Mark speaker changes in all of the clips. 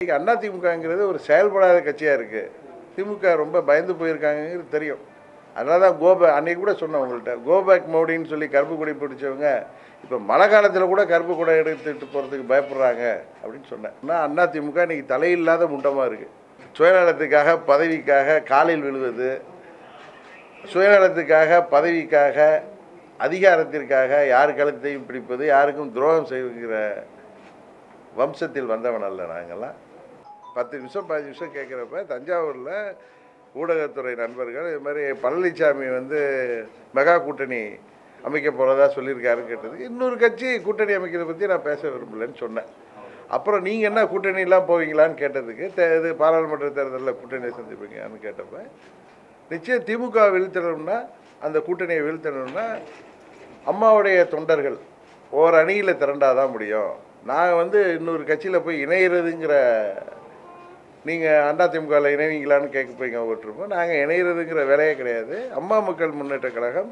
Speaker 1: அண்ணா திமுகங்கிறது ஒரு செயல்படாத கட்சியாக இருக்குது திமுக ரொம்ப பயந்து போயிருக்காங்கிறது தெரியும் அதனால தான் கோபேக் அன்றைக்கி கூட சொன்னேன் உங்கள்கிட்ட கோபேக் மோடின்னு சொல்லி கருப்பு கொடி பிடிச்சவங்க இப்போ மழை காலத்தில் கூட கருப்பு கொடை எடுத்துகிட்டு போகிறதுக்கு பயப்படுறாங்க அப்படின்னு சொன்னேன் ஆனால் அண்ணா திமுக இன்றைக்கி தலையில்லாத முண்டமாக இருக்குது சுயநலத்துக்காக பதவிக்காக காலில் விழுவது சுயநலத்துக்காக பதவிக்காக அதிகாரத்திற்காக யார் கழுத்தையும் பிடிப்பது யாருக்கும் துரோகம் செய்கிற வம்சத்தில் வந்தவன் அல்ல நாங்கள்லாம் பத்து நிமிஷம் பதினஞ்சு நிமிஷம் கேட்குறப்ப தஞ்சாவூரில் ஊடகத்துறை நண்பர்கள் இது மாதிரி பழனிசாமி வந்து மெகா கூட்டணி அமைக்க போகிறதா சொல்லியிருக்காருன்னு கேட்டது இன்னொரு கட்சி கூட்டணி அமைக்கிறத பற்றி நான் பேச விரும்பலைன்னு சொன்னேன் அப்புறம் நீங்கள் என்ன கூட்டணிலாம் போவீங்களான்னு கேட்டதுக்கு தே இது பாராளுமன்ற தேர்தலில் கூட்டணியை சந்திப்பீங்கன்னு கேட்டப்ப நிச்சயம் திமுக வீழ்த்தணும்னா அந்த கூட்டணியை வீழ்த்தணும்னா அம்மாவுடைய தொண்டர்கள் ஓர் அணியில் திரண்டாதான் முடியும் நாங்கள் வந்து இன்னொரு கட்சியில் போய் இணையிறதுங்கிற நீங்கள் அதிமுகவில் இணைவீங்களான்னு கேட்க போய் விட்டுருப்போம் நாங்கள் இணையிறதுங்கிற வேலையே கிடையாது அம்மா மக்கள் முன்னேற்ற கழகம்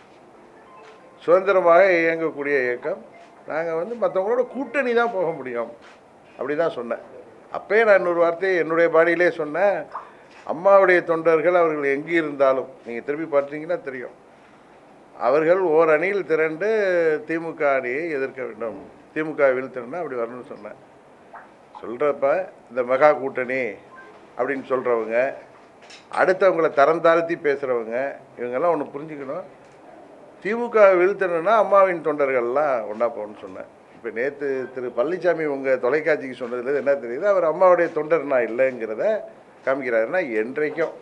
Speaker 1: சுதந்திரமாக இயங்கக்கூடிய இயக்கம் நாங்கள் வந்து மற்றவங்களோட கூட்டணி தான் போக முடியும் அப்படி தான் சொன்னேன் அப்பயே நான் இன்னொரு வார்த்தையை என்னுடைய பாடியிலே சொன்னேன் அம்மாவுடைய தொண்டர்கள் அவர்கள் எங்கே இருந்தாலும் நீங்கள் திருப்பி பார்த்தீங்கன்னா தெரியும் அவர்கள் ஓர் அணியில் திரண்டு திமுக அணியை எதிர்க்க வேண்டும் திமுக வீழ்த்தணும்னா அப்படி வரணும்னு சொன்னேன் சொல்கிறப்ப இந்த மெகா கூட்டணி அப்படின்னு சொல்கிறவங்க அடுத்தவங்கள தரம் தாழ்த்தி பேசுகிறவங்க இவங்கெல்லாம் ஒன்று புரிஞ்சுக்கணும் திமுக வீழ்த்தணும்னா அம்மாவின் தொண்டர்கள்லாம் ஒன்றா போகணும்னு சொன்னேன் இப்போ நேற்று திரு பழனிசாமி உங்கள் தொலைக்காட்சிக்கு சொன்னதுல என்ன தெரியுது அவர் அம்மாவுடைய தொண்டர் நான் இல்லைங்கிறத காமிக்கிறாருன்னா என்றைக்கும்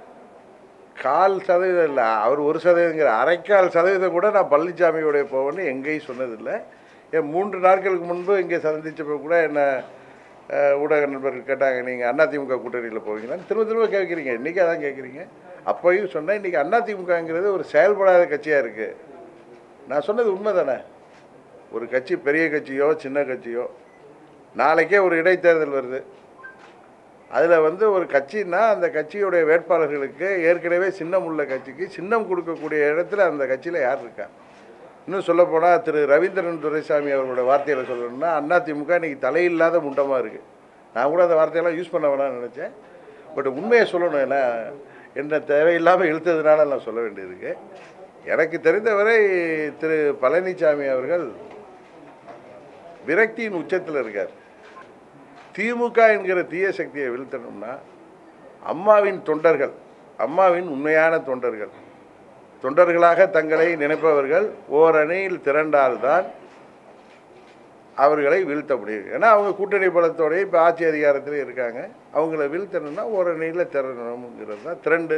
Speaker 1: கால் சதவீதம் இல்லை அவர் ஒரு சதவீதங்கிற அரைக்கால் சதவீதம் கூட நான் பழனிசாமியோடைய போவேன்னு எங்கேயும் சொன்னதில்லை என் மூன்று நாட்களுக்கு முன்பு இங்கே சந்திச்சப்போ கூட என்ன அஹ், ஊடக நண்பர்கள் கேட்டாங்க நீங்கள் அதிமுக கூட்டணியில் போவீங்களான்னு திரும்ப திரும்ப கேட்குறீங்க இன்றைக்கி அதான் கேட்குறீங்க அப்போயும் சொன்னேன் இன்றைக்கி அதிமுகங்கிறது ஒரு செயல்படாத கட்சியாக இருக்குது நான் சொன்னது உண்மை தானே ஒரு கட்சி பெரிய கட்சியோ சின்ன கட்சியோ நாளைக்கே ஒரு இடைத்தேர்தல் வருது அதில் வந்து ஒரு கட்சின்னா அந்த கட்சியுடைய வேட்பாளர்களுக்கு ஏற்கனவே சின்னம் உள்ள கட்சிக்கு சின்னம் கொடுக்கக்கூடிய இடத்துல அந்த கட்சியில் யார் இருக்கா இன்னும் சொல்லப்போனால் திரு ரவீந்திரன் துரைசாமி அவர்களோட வார்த்தையில் சொல்லணும்னா அதிமுக இன்னைக்கு தலையில்லாத முண்டமாக இருக்குது நான் கூட அந்த வார்த்தையெல்லாம் யூஸ் பண்ண வேணாம்னு நினச்சேன் பட் உண்மையை சொல்லணும் ஏன்னா என்ன தேவையில்லாமல் இழுத்ததுனால நான் சொல்ல வேண்டியிருக்கு எனக்கு தெரிந்தவரை திரு பழனிசாமி அவர்கள் விரக்தியின் உச்சத்தில் இருக்கார் திமுக என்கிற தீய சக்தியை வீழ்த்தணும்னா அம்மாவின் தொண்டர்கள் அம்மாவின் உண்மையான தொண்டர்கள் தொண்டர்களாக தங்களை நினைப்பவர்கள் ஓரணியில் திரண்டால்தான் அவர்களை வீழ்த்த முடியும் ஏன்னா அவங்க கூட்டணி பலத்தோடய இப்போ ஆட்சி அதிகாரத்தில் இருக்காங்க அவங்கள வீழ்த்தணும்னா ஓரணியில் திரண்டணுங்கிறது தான் திரண்டு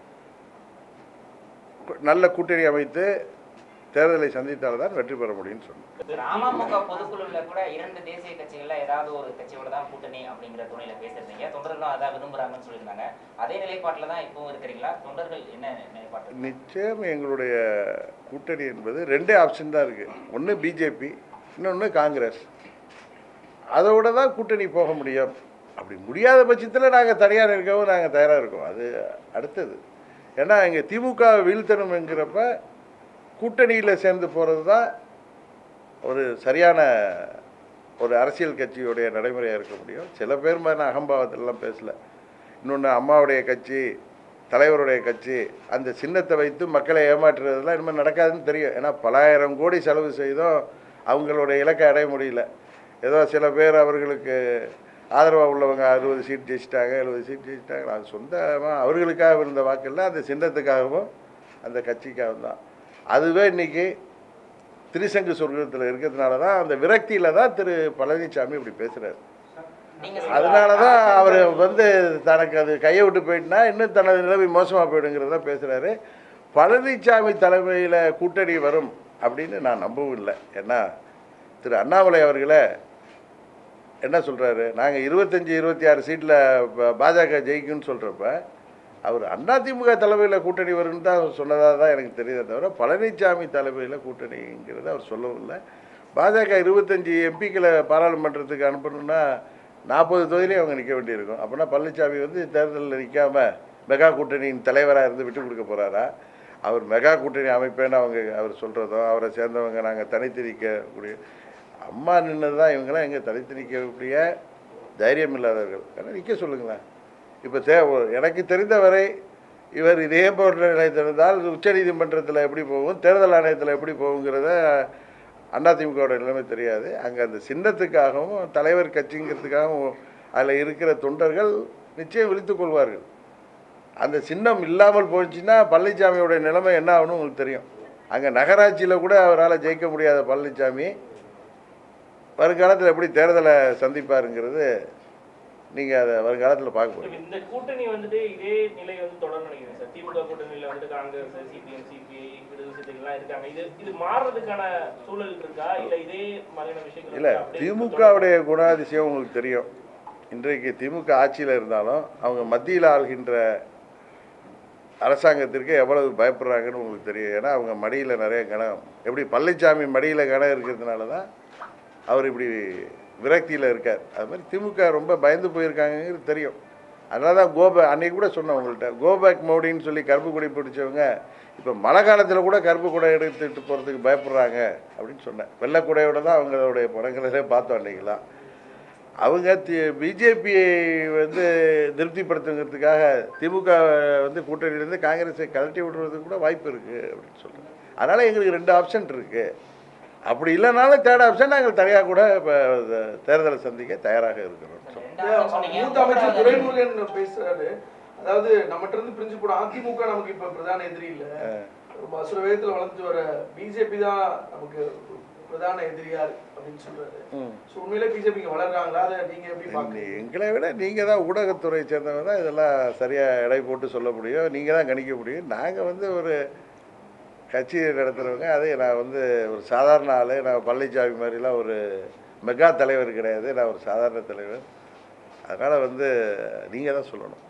Speaker 1: நல்ல கூட்டணி அமைத்து தேர்தலை சந்தித்தால் தான் வெற்றி பெற முடியும்னு சொன்னேன்
Speaker 2: திரு அமமுக பொதுக்குழுல கூட இரண்டு தேசிய கட்சிகள்ல ஏதாவது ஒரு கட்சியோட தான் கூட்டணி அப்படிங்கிற துணையில பேசியிருந்தீங்க தொண்டர்களும் அதான் விரும்புறாங்கன்னு சொல்லியிருந்தாங்க அதே நிலைப்பாட்டுல தான் இப்பவும் இருக்கிறீங்களா தொண்டர்கள் என்ன நிலைப்பாட்டு
Speaker 1: நிச்சயம் எங்களுடைய கூட்டணி என்பது ரெண்டே ஆப்ஷன் தான் இருக்குது ஒன்று பிஜேபி இன்னொன்று காங்கிரஸ் அதோட தான் கூட்டணி போக முடியும் அப்படி முடியாத பட்சத்தில் நாங்கள் தனியாக இருக்கவும் நாங்கள் தயாராக இருக்கோம் அது அடுத்தது ஏன்னா இங்கே திமுக வீழ்த்தணுங்கிறப்ப கூட்டணியில் சேர்ந்து போகிறது தான் ஒரு சரியான ஒரு அரசியல் கட்சியுடைய நடைமுறையாக இருக்க முடியும் சில பேர் மாதிரி நான் அகம்பாவத்திலலாம் பேசல இன்னொன்று அம்மாவுடைய கட்சி தலைவருடைய கட்சி அந்த சின்னத்தை வைத்து மக்களை ஏமாற்றுறதெல்லாம் இனிமேல் நடக்காதுன்னு தெரியும் ஏன்னா பலாயிரம் கோடி செலவு செய்தும் அவங்களுடைய இலக்கை அடைய முடியல ஏதோ சில பேர் அவர்களுக்கு ஆதரவாக உள்ளவங்க அறுபது சீட் ஜெயிச்சிட்டாங்க எழுபது சீட் ஜெயிச்சிட்டாங்க அது சொந்தமாக அவர்களுக்காக இருந்த வாக்கில் அந்த சின்னத்துக்காகவும் அந்த கட்சிக்காகவும் தான் அதுவே இன்றைக்கி திரிசங்கு சொர்க்கத்தில் இருக்கிறதுனால தான் அந்த விரக்தியில் தான் திரு பழனிசாமி இப்படி பேசுகிறார்
Speaker 2: நீங்க
Speaker 1: அதனால தான் அவர் வந்து தனக்கு அது கையை விட்டு போயிட்டுனா இன்னும் தனது நிலைமை மோசமாக போயிடுங்கிறத பேசுகிறாரு பழனிசாமி தலைமையில் கூட்டணி வரும் அப்படின்னு நான் நம்பவும் இல்லை ஏன்னா திரு அண்ணாமலை அவர்களை என்ன சொல்கிறாரு நாங்கள் இருபத்தஞ்சி இருபத்தி ஆறு சீட்டில் பாஜக ஜெயிக்கும்னு சொல்கிறப்ப அவர் அதிமுக தலைமையில் கூட்டணி வரும்னு தான் சொன்னதாக தான் எனக்கு தெரியுதே தவிர பழனிசாமி தலைமையில் கூட்டணிங்கிறத அவர் சொல்லவும் இல்லை பாஜக இருபத்தஞ்சி எம்பிக்களை பாராளுமன்றத்துக்கு அனுப்பணும்னா நாற்பது தொகுதியிலையும் அவங்க நிற்க வேண்டியிருக்கும் அப்படின்னா பழனிசாமி வந்து தேர்தலில் நிற்காம மெகா கூட்டணியின் தலைவராக இருந்து விட்டு கொடுக்க போகிறாரா அவர் மெகா கூட்டணி அமைப்பேன்னு அவங்க அவர் சொல்கிறதும் அவரை சேர்ந்தவங்க நாங்கள் தனித்து நிற்கக்கூடிய அம்மா நின்னது தான் இவங்களாம் எங்கே தனித்து நிற்கக்கூடிய தைரியம் இல்லாதவர்கள் ஆனால் நிற்க சொல்லுங்களேன் இப்போ தே எனக்கு தெரிந்தவரை இவர் இதே போன்ற நிலை தெரிந்தால் உச்சநீதிமன்றத்தில் எப்படி போகும் தேர்தல் ஆணையத்தில் எப்படி போகுங்கிறத அதிமுகவோட நிலைமை தெரியாது அங்கே அந்த சின்னத்துக்காகவும் தலைவர் கட்சிங்கிறதுக்காகவும் அதில் இருக்கிற தொண்டர்கள் நிச்சயம் விழித்துக் கொள்வார்கள் அந்த சின்னம் இல்லாமல் போச்சுன்னா பழனிசாமியோட நிலைமை என்ன ஆகும்னு உங்களுக்கு தெரியும் அங்கே நகராட்சியில் கூட அவரால் ஜெயிக்க முடியாத பழனிசாமி வருங்காலத்தில் எப்படி தேர்தலை சந்திப்பாருங்கிறது நீங்கள் அதை வருங்காலத்தில் பார்க்க
Speaker 3: இப்ப
Speaker 1: போறீங்க
Speaker 3: இந்த கூட்டணி வந்துட்டு இதே நிலை வந்து தொடர் நினைக்கிறேன் சார் திமுக கூட்டணியில வந்துட்டு காங்கிரஸ் சிபிஎம் சிபிஐ விடுதலை சிறுத்தைகள்லாம் இருக்காங்க இது இது மாறுறதுக்கான சூழல் இருக்கா இல்ல இதே மாதிரியான விஷயங்கள்
Speaker 1: இல்லை
Speaker 3: இருக்கா? அப்படியே
Speaker 1: திமுகவுடைய குணாதிசயம் உங்களுக்கு தெரியும் இன்றைக்கு திமுக ஆட்சியில் இருந்தாலும் அவங்க மத்தியில் ஆள்கின்ற அரசாங்கத்திற்கு எவ்வளவு பயப்படுறாங்கன்னு உங்களுக்கு தெரியும் ஏன்னா அவங்க மடியில் நிறைய கணம் எப்படி பழனிசாமி மடியில் கணம் இருக்கிறதுனால தான் அவர் இப்படி விரக்தியில் இருக்கார் அது மாதிரி திமுக ரொம்ப பயந்து போயிருக்காங்கங்கிறது தெரியும் அதனால தான் கோபே அன்னைக்கு கூட சொன்னேன் உங்கள்கிட்ட கோபேக் மோடின்னு சொல்லி கருப்பு கொடி பிடிச்சவங்க இப்போ மழை காலத்தில் கூட கருப்பு குடை எடுத்துட்டு போகிறதுக்கு பயப்படுறாங்க அப்படின்னு சொன்னேன் வெள்ளை குடையோட தான் அவங்களுடைய படங்களிலே பார்த்தோம் அன்னைக்கெல்லாம் அவங்க பிஜேபியை வந்து திருப்திப்படுத்துங்கிறதுக்காக திமுக வந்து கூட்டணியிலேருந்து காங்கிரஸை கழட்டி விடுறதுக்கு கூட வாய்ப்பு இருக்குது அப்படின்னு சொல்கிறேன் அதனால் எங்களுக்கு ரெண்டு ஆப்ஷன் இருக்குது அப்படி இல்லைனாலும் தேர்ட் ஆப்ஷன் நாங்கள் தனியாக கூட இப்போ தேர்தலை சந்திக்க தயாராக இருக்கிறோம் சொல்றேன்.
Speaker 2: ரெண்டாவது சொன்னீங்க.
Speaker 4: மூத்த அமைச்சர் துரைமுருகன் பேசுறாரு அதாவது நம்மகிட்ட இருந்து பிரிஞ்சு போன அதிமுக நமக்கு இப்ப பிரதான எதிரி இல்ல ரொம்ப அசுர வேகத்துல வளர்ந்து வர பிஜேபி தான் நமக்கு பிரதான எதிரியா இருக்கு அப்படின்னு சொல்றாரு
Speaker 1: ம்.
Speaker 4: சோ உண்மையிலே பிஜேபி இங்க வளர்றாங்களா அதை நீங்க எப்படி பாக்குறீங்க
Speaker 1: எங்களை விட நீங்கள் தான் ஊடகத்துறை சேர்ந்தவங்க தான் இதெல்லாம் சரியாக எடை போட்டு சொல்ல முடியும் நீங்கள் தான் கணிக்க முடியும் நாங்கள் வந்து ஒரு கட்சி நடத்துகிறவங்க அதே நான் வந்து ஒரு சாதாரண ஆள் நான் பழனிசாமி மாதிரிலாம் ஒரு மெகா தலைவர் கிடையாது நான் ஒரு சாதாரண தலைவர் அதனால் வந்து நீங்கள் தான் சொல்லணும்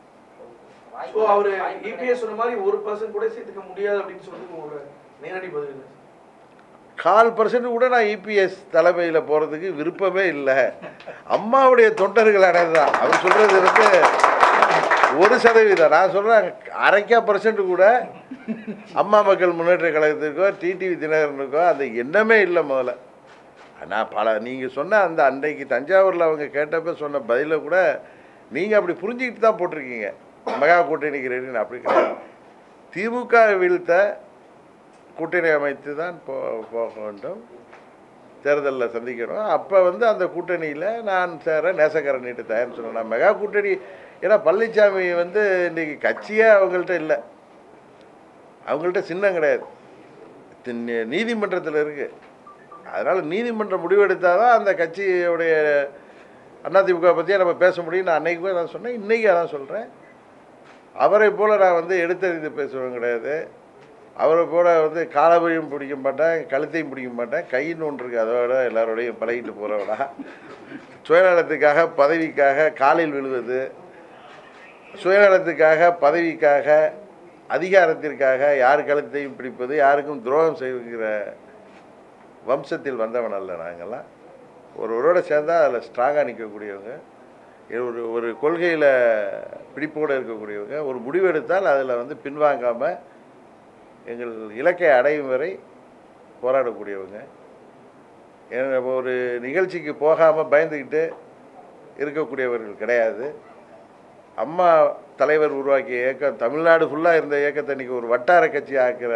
Speaker 4: சோ அவரு இபிஎஸ் சொன்ன மாதிரி ஒரு பர்சன்ட் கூட சேர்த்துக்க முடியாது அப்படின்னு சொல்லிட்டு உங்களோட நேரடி பதில் என்ன?
Speaker 1: கால் பர்சன்ட் கூட நான் இபிஎஸ் தலைமையில் போகிறதுக்கு விருப்பமே இல்லை அம்மாவுடைய தொண்டர்களானது தான் அவர் சொல்கிறது வந்து ஒரு சதவீதம் நான் சொல்கிறேன் அரைக்கா பர்சன்ட் கூட அம்மா மக்கள் முன்னேற்ற கழகத்திற்கோ டிடிவி தினகரனுக்கோ அந்த எண்ணமே இல்லை முதல்ல நான் பல நீங்கள் சொன்ன அந்த அன்றைக்கு தஞ்சாவூரில் அவங்க கேட்டப்ப சொன்ன பதிலை கூட நீங்கள் அப்படி புரிஞ்சுக்கிட்டு தான் போட்டிருக்கீங்க மெகா கூட்டணிக்கு ரெடின்னு அப்படி கிடையாது திமுக வீழ்த்த கூட்டணி அமைத்து தான் போ போக வேண்டும் தேர்தலில் சந்திக்கணும் அப்போ வந்து அந்த கூட்டணியில் நான் சேர நேசக்கரணிட்டு தயார்னு சொன்னேன் நான் மெகா கூட்டணி ஏன்னா பழனிசாமி வந்து இன்றைக்கி கட்சியே அவங்கள்ட்ட இல்லை அவங்கள்ட்ட சின்னம் கிடையாது தி- நீதிமன்றத்தில் இருக்குது அதனால் நீதிமன்றம் முடிவெடுத்தால் தான் அந்த கட்சியுடைய அதிமுக பற்றியே நம்ம பேச முடியும் நான் அன்னைக்கு போய் நான் சொன்னேன் இன்றைக்கி அதான் சொல்கிறேன் அவரை போல் நான் வந்து எடுத்தறிந்து பேசுவேன் கிடையாது அவரை போல வந்து காலவையும் பிடிக்க மாட்டேன் கழுத்தையும் பிடிக்க மாட்டேன் கைன்னு ஒன்று இருக்குது அதோட எல்லாரோடையும் பழகிட்டு போகிறவனா சுயநலத்துக்காக பதவிக்காக காலில் விழுவது சுயநலத்துக்காக பதவிக்காக அதிகாரத்திற்காக யார் கழுத்தையும் பிடிப்பது யாருக்கும் துரோகம் செய்கிற வம்சத்தில் வந்தவன் அல்ல நாங்கள்லாம் ஒருவரோட சேர்ந்தா அதில் ஸ்ட்ராங்காக நிற்கக்கூடியவங்க ஒரு ஒரு கொள்கையில் பிடிப்போடு இருக்கக்கூடியவங்க ஒரு முடிவெடுத்தால் அதில் வந்து பின்வாங்காமல் எங்கள் இலக்கை அடையும் வரை போராடக்கூடியவங்க ஏன்னா ஒரு நிகழ்ச்சிக்கு போகாமல் பயந்துக்கிட்டு இருக்கக்கூடியவர்கள் கிடையாது அம்மா தலைவர் உருவாக்கிய இயக்கம் தமிழ்நாடு ஃபுல்லாக இருந்த இயக்கத்தை இன்னைக்கு ஒரு வட்டார கட்சி ஆக்கிற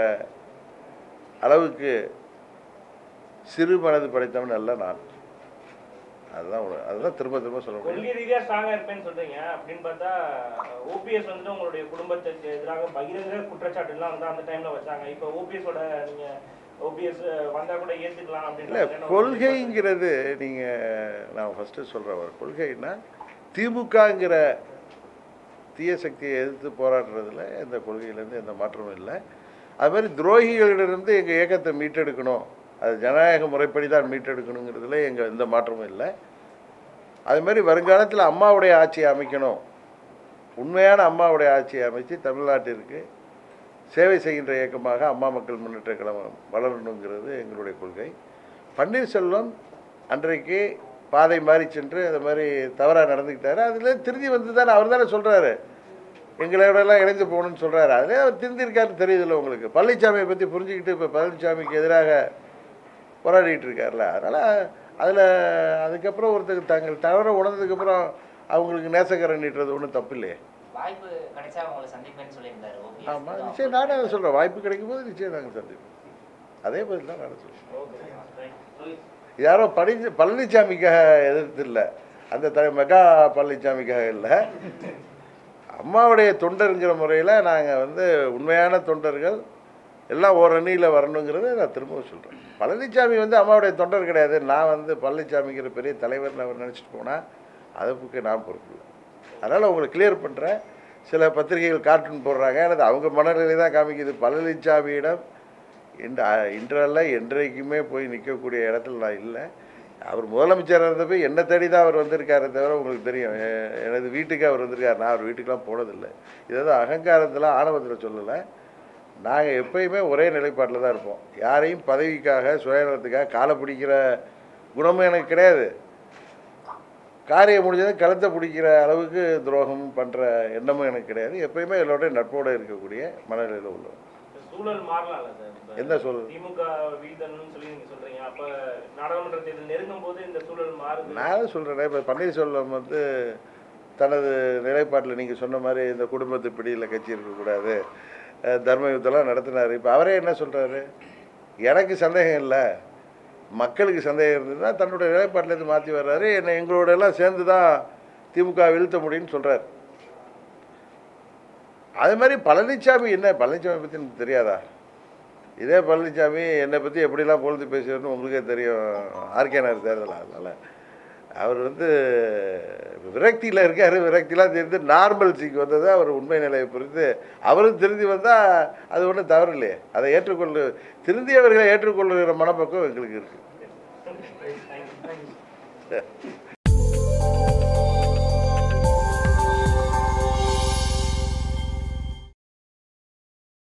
Speaker 1: அளவுக்கு சிறு மனது படைத்தவன் அல்ல நான் அதுதான் உண்மை. அதுதான் திரும்ப திரும்ப சொல்ல முடியும்
Speaker 3: கொள்கை ரீதியா ஸ்ட்ராங்கா இருப்பேன்னு சொல்றீங்க அப்படின்னு பார்த்தா ஓபிஎஸ் வந்துட்டு உங்களுடைய குடும்பத்துக்கு எதிராக பகிரங்க குற்றச்சாட்டு எல்லாம் வந்து அந்த டைம்ல வச்சாங்க இப்போ ஓபிஎஸோட நீங்க ஓபிஎஸ் வந்தா கூட ஏத்துக்கலாம்
Speaker 1: இல்லை
Speaker 3: அப்படின்னு
Speaker 1: கொள்கைங்கிறது நீங்கள் நான் ஃபஸ்ட்டு சொல்கிறேன் ஒரு கொள்கைன்னா திமுகங்கிற தீய சக்தியை எதிர்த்து போராடுறதுல எந்த கொள்கையிலேருந்து எந்த மாற்றமும் இல்லை அது மாதிரி துரோகிகளிடமிருந்து எங்கள் இயக்கத்தை மீட்டெடுக்கணும் அது ஜனநாயக முறைப்படி தான் மீட்டெடுக்கணுங்கிறதுல எங்கள் எந்த மாற்றமும் இல்லை அது மாதிரி வருங்காலத்தில் அம்மாவுடைய ஆட்சியை அமைக்கணும் உண்மையான அம்மாவுடைய ஆட்சியை அமைத்து தமிழ்நாட்டிற்கு சேவை செய்கின்ற இயக்கமாக அம்மா மக்கள் முன்னேற்ற கழகம் வளரணுங்கிறது எங்களுடைய கொள்கை பன்னீர்செல்வம் அன்றைக்கு பாதை மாறி சென்று அது மாதிரி தவறாக நடந்துக்கிட்டாரு அதில் திருந்தி வந்து தானே அவர் தானே சொல்கிறாரு எங்களோடலாம் இணைந்து போகணும்னு சொல்கிறாரு அதிலே அவர் திருந்திருக்காருன்னு தெரியுதுல்ல உங்களுக்கு பழனிசாமியை பற்றி புரிஞ்சுக்கிட்டு இப்போ பழனிசாமிக்கு எதிராக போராடிட்டு இருக்கார்ல அதனால் அதில் அதுக்கப்புறம் ஒருத்தர் தங்கள் தவற உணர்ந்ததுக்கப்புறம் அவங்களுக்கு நேசக்கரம் நீட்டுறது ஒன்றும் தப்பு இல்லையே
Speaker 2: வாய்ப்பு கிடைச்சா உங்களை சந்திப்பேன்னு சொல்லியிருந்தாரு ஓபிஎஸ்
Speaker 1: ஆமாம் நிச்சயம் நானே அதை சொல்கிறேன் வாய்ப்பு கிடைக்கும் போது நிச்சயம் நாங்கள் சந்திப்போம் அதே பதில் தான் நான் சொல்கிறேன்
Speaker 3: ஓகே
Speaker 1: யாரோ பழனி பழனிசாமிக்காக எதிர்த்து இல்லை அந்த த மெகா பழனிசாமிக்காக இல்லை அம்மாவுடைய தொண்டருங்கிற முறையில் நாங்கள் வந்து உண்மையான தொண்டர்கள் எல்லாம் ஒரு அணியில் வரணுங்கிறத நான் திரும்ப சொல்கிறேன் பழனிசாமி வந்து அம்மாவுடைய தொண்டர் கிடையாது நான் வந்து பழனிசாமிங்கிற பெரிய தலைவர்னு அவர் நினச்சிட்டு போனால் அதுக்கு நான் பொறுப்பு இல்லை அதனால் உங்களுக்கு கிளியர் பண்ணுறேன் சில பத்திரிகைகள் கார்ட்டூன் போடுறாங்க அல்லது அவங்க மனநிலை தான் காமிக்குது பழனிசாமியிடம் இன்று இன்றல்ல என்றைக்குமே போய் நிற்கக்கூடிய இடத்துல நான் இல்லை அவர் முதலமைச்சர் இருந்தப்போ என்னை தேடி தான் அவர் வந்திருக்காரே தவிர உங்களுக்கு தெரியும் எ- எனது வீட்டுக்கு அவர் வந்திருக்கார் நான் அவர் வீட்டுக்கெலாம் போனதில்லை இதை தான் அகங்காரத்தில் ஆணவத்தில் சொல்லலை நாங்கள் எப்பயுமே ஒரே நிலைப்பாட்டில் தான் இருப்போம் யாரையும் பதவிக்காக சுயநலத்துக்காக காலை பிடிக்கிற குணமும் எனக்கு கிடையாது காரியம் முடிஞ்சதும் கழுத்தை பிடிக்கிற அளவுக்கு துரோகம் பண்ணுற எண்ணமும் எனக்கு கிடையாது எப்பயுமே எல்லோருடைய நட்போடு இருக்கக்கூடிய மனநிலையில் உள்ளவர்
Speaker 3: சூழல் மாறலாம்ல சார் இப்ப
Speaker 1: என்ன சூழல்?
Speaker 3: திமுக வீழ்த்தணும்னு சொல்லி நீங்க சொல்றீங்க அப்ப நாடாளுமன்ற தேர்தல் நெருங்கும் போது இந்த சூழல் மாறுது
Speaker 1: நான் சொல்கிறேன் இப்போ பன்னீர்செல்வம் வந்து தனது நிலைப்பாட்டில் நீங்கள் சொன்ன மாதிரி இந்த குடும்பத்து பிடியில் கட்சி இருக்கக்கூடாது அஹ் தர்ம யுத்தம்லாம் நடத்தினார் இப்போ அவரே என்ன சொல்கிறாரு எனக்கு சந்தேகம் இல்லை மக்களுக்கு சந்தேகம் இருந்ததுன்னா தன்னுடைய நிலைப்பாட்டிலேருந்து மாற்றி வர்றாரு என்னை எங்களோட எல்லாம் சேர்ந்து தான் திமுக வீழ்த்த முடியும்னு சொல்கிறார் அது மாதிரி பழனிசாமி என்ன பழனிசாமி பற்றி எனக்கு தெரியாதா இதே பழனிசாமி என்னை பற்றி எப்படிலாம் பொழுது பேசுவார்னு உங்களுக்கே தெரியும் ஆர்கே நகர் தேர்தல் அதனால் அவர் வந்து விரக்தியில் இருக்கார் விரக்திலாம் தெரிந்து நார்மல்சிக்கு வந்தது அவர் உண்மை நிலையை புரிந்து அவரும் திருந்தி வந்தால் அது ஒன்றும் தவறு இல்லையே அதை ஏற்றுக்கொள்ளு திருந்தியவர்களை ஏற்றுக்கொள்ளுகிற மனப்பக்கம் எங்களுக்கு இருக்குது
Speaker 3: Thank you.